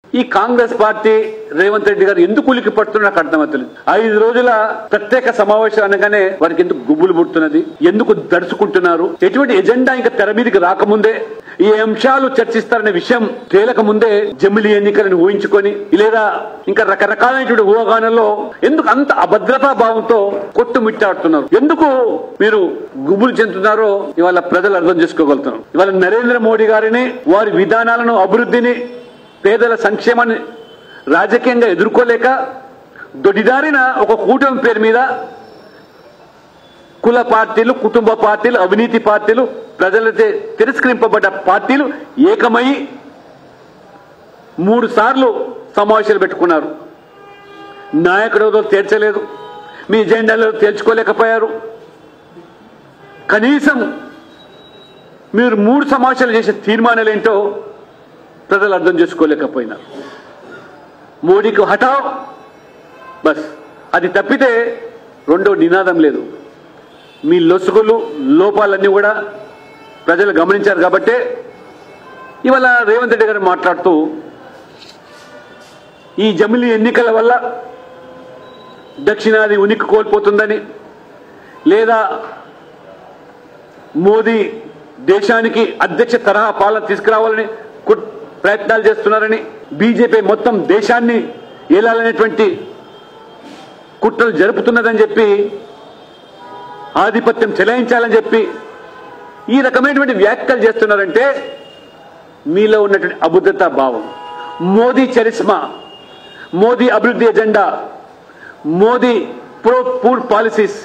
ఈ కాంగ్రెస్ పార్టీ రేవంత్ రెడ్డి గారు ఎందుకు ఉలికి పడుతున్నా నాకు అర్థమవుతుంది ఐదు రోజుల ప్రత్యేక సమావేశం అనగానే వారికి ఎందుకు గుబులు పుడుతున్నది ఎందుకు దడుచుకుంటున్నారు ఎటువంటి ఎజెండా ఇంకా తెర మీదకి రాకముందే ఈ అంశాలు చర్చిస్తారనే విషయం తేలక ముందే జమిలి ఎన్నికలను ఊహించుకొని లేదా ఇంకా రకరకాలైనటువంటి ఊహాగానంలో ఎందుకు అంత అభద్రతా భావంతో కొట్టుమిట్టాడుతున్నారు ఎందుకు మీరు గుబులు చెందుతున్నారో ఇవాళ ప్రజలు అర్థం చేసుకోగలుగుతున్నారు ఇవాళ నరేంద్ర మోడీ గారిని వారి విధానాలను అభివృద్ధిని పేదల సంక్షేమాన్ని రాజకీయంగా ఎదుర్కోలేక దొడిదారిన ఒక కూటమి పేరు మీద కుల పార్టీలు కుటుంబ పార్టీలు అవినీతి పార్టీలు ప్రజలచే తిరస్కరింపబడ్డ పార్టీలు ఏకమై మూడు సార్లు సమావేశాలు పెట్టుకున్నారు నాయకుడు ఎవరో తేల్చలేదు మీ ఎజెండాలో తేల్చుకోలేకపోయారు కనీసం మీరు మూడు సమావేశాలు చేసే తీర్మానాలు ఏంటో ప్రజలు అర్థం చేసుకోలేకపోయినారు మోడీకి హఠావ్ బస్ అది తప్పితే రెండో నినాదం లేదు మీ లొసుగులు లోపాలన్నీ కూడా ప్రజలు గమనించారు కాబట్టే ఇవాళ రేవంత్ రెడ్డి గారు మాట్లాడుతూ ఈ జమిలి ఎన్నికల వల్ల దక్షిణాది ఉనికి కోల్పోతుందని లేదా మోదీ దేశానికి అధ్యక్ష తరహా పాలన తీసుకురావాలని కుట్- ప్రయత్నాలు చేస్తున్నారని బీజేపీ మొత్తం దేశాన్ని ఏలాలనేటువంటి కుట్రలు జరుపుతున్నదని చెప్పి ఆధిపత్యం చెలాయించాలని చెప్పి ఈ రకమైనటువంటి వ్యాఖ్యలు చేస్తున్నారంటే మీలో ఉన్నటువంటి అభద్రతా భావం మోదీ చరిస్మా మోదీ అభివృద్ధి agenda Modi pro poor policies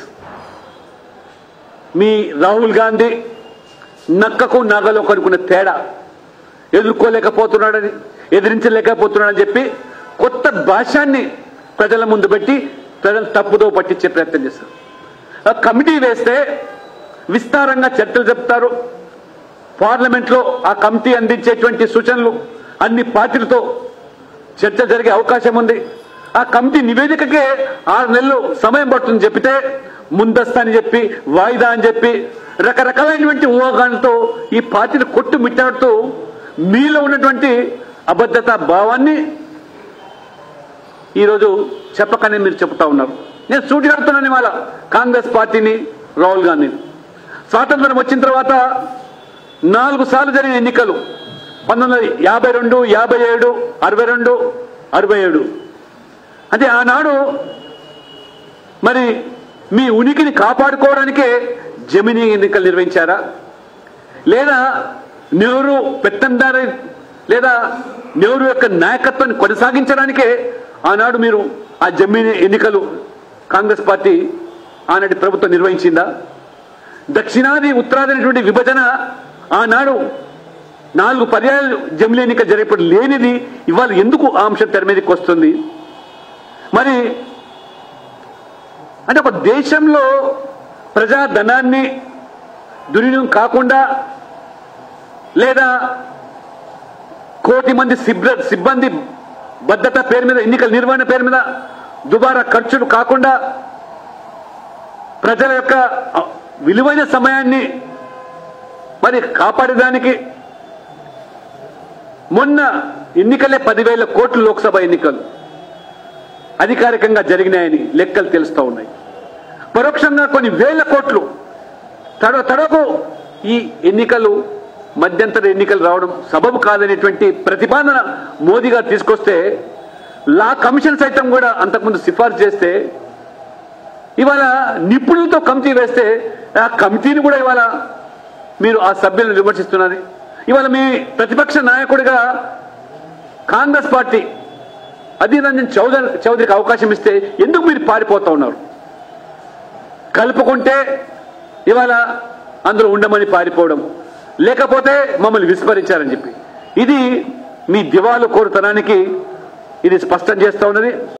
మీ రాహుల్ గాంధీ నక్కకు నగలు కనుక్కున్న తేడా ఎదుర్కోలేకపోతున్నాడని ఎదిరించలేకపోతున్నాడని చెప్పి కొత్త భాష్యాన్ని ప్రజల ముందు పెట్టి ప్రజలు తప్పుదో పట్టించే ప్రయత్నం చేస్తారు ఆ కమిటీ వేస్తే విస్తారంగా చర్చలు చెప్తారు పార్లమెంట్ లో ఆ కమిటీ అందించేటువంటి సూచనలు అన్ని పార్టీలతో చర్చ జరిగే అవకాశం ఉంది ఆ కమిటీ నివేదికకే ఆరు నెలలు సమయం పడుతుంది చెప్పితే ముందస్తు అని చెప్పి వాయిదా అని చెప్పి రకరకాలైనటువంటి ఊహాగాలతో ఈ పార్టీలు కొట్టు మిట్టాడుతూ మీలో ఉన్నటువంటి అబద్ధత భావాన్ని ఈరోజు చెప్పకనే మీరు చెప్తా ఉన్నారు నేను సూటి కడుతున్నాను ఇవాళ కాంగ్రెస్ పార్టీని రాహుల్ గాంధీని స్వాతంత్రం వచ్చిన తర్వాత నాలుగు సార్లు జరిగిన ఎన్నికలు పంతొమ్మిది వందల యాభై రెండు యాభై ఏడు అరవై రెండు అరవై ఏడు అంటే ఆనాడు మరి మీ ఉనికిని కాపాడుకోవడానికే జమినీ ఎన్నికలు నిర్వహించారా లేదా నెహ్రూ పెత్తందారి లేదా నెహ్రూ యొక్క నాయకత్వాన్ని కొనసాగించడానికే ఆనాడు మీరు ఆ జమీన్ ఎన్నికలు కాంగ్రెస్ పార్టీ ఆనాటి ప్రభుత్వం నిర్వహించిందా దక్షిణాది ఉత్తరాది అనేటువంటి విభజన ఆనాడు నాలుగు పర్యాయాలు జమిలీ ఎన్నిక జరిగేప్పుడు లేనిది ఇవాళ ఎందుకు ఆ అంశం తెర మీదకి వస్తుంది మరి అంటే ఒక దేశంలో ప్రజాధనాన్ని దుర్వినియోగం కాకుండా లేదా కోటి మంది సిబ్ర సిబ్బంది భద్రత పేరు మీద ఎన్నికల నిర్వహణ పేరు మీద దుబారా ఖర్చులు కాకుండా ప్రజల యొక్క విలువైన సమయాన్ని మరి కాపాడేదానికి మొన్న ఎన్నికలే పదివేల కోట్లు లోక్సభ ఎన్నికలు అధికారికంగా జరిగినాయని లెక్కలు తెలుస్తూ ఉన్నాయి పరోక్షంగా కొన్ని వేల కోట్లు తడ తడకు ఈ ఎన్నికలు మధ్యంతర ఎన్నికలు రావడం సబబు కాదనేటువంటి ప్రతిపాదన మోదీ గారు తీసుకొస్తే లా కమిషన్ సైతం కూడా అంతకుముందు సిఫార్సు చేస్తే ఇవాళ నిపుణులతో కమిటీ వేస్తే ఆ కమిటీని కూడా ఇవాళ మీరు ఆ సభ్యులను విమర్శిస్తున్నది ఇవాళ మీ ప్రతిపక్ష నాయకుడిగా కాంగ్రెస్ పార్టీ అధీర్ రంజన్ చౌదరి చౌదరికి అవకాశం ఇస్తే ఎందుకు మీరు పారిపోతా ఉన్నారు కలుపుకుంటే ఇవాళ అందులో ఉండమని పారిపోవడం లేకపోతే మమ్మల్ని విస్మరించారని చెప్పి ఇది మీ దివాలు కోరుతనానికి ఇది స్పష్టం చేస్తా ఉన్నది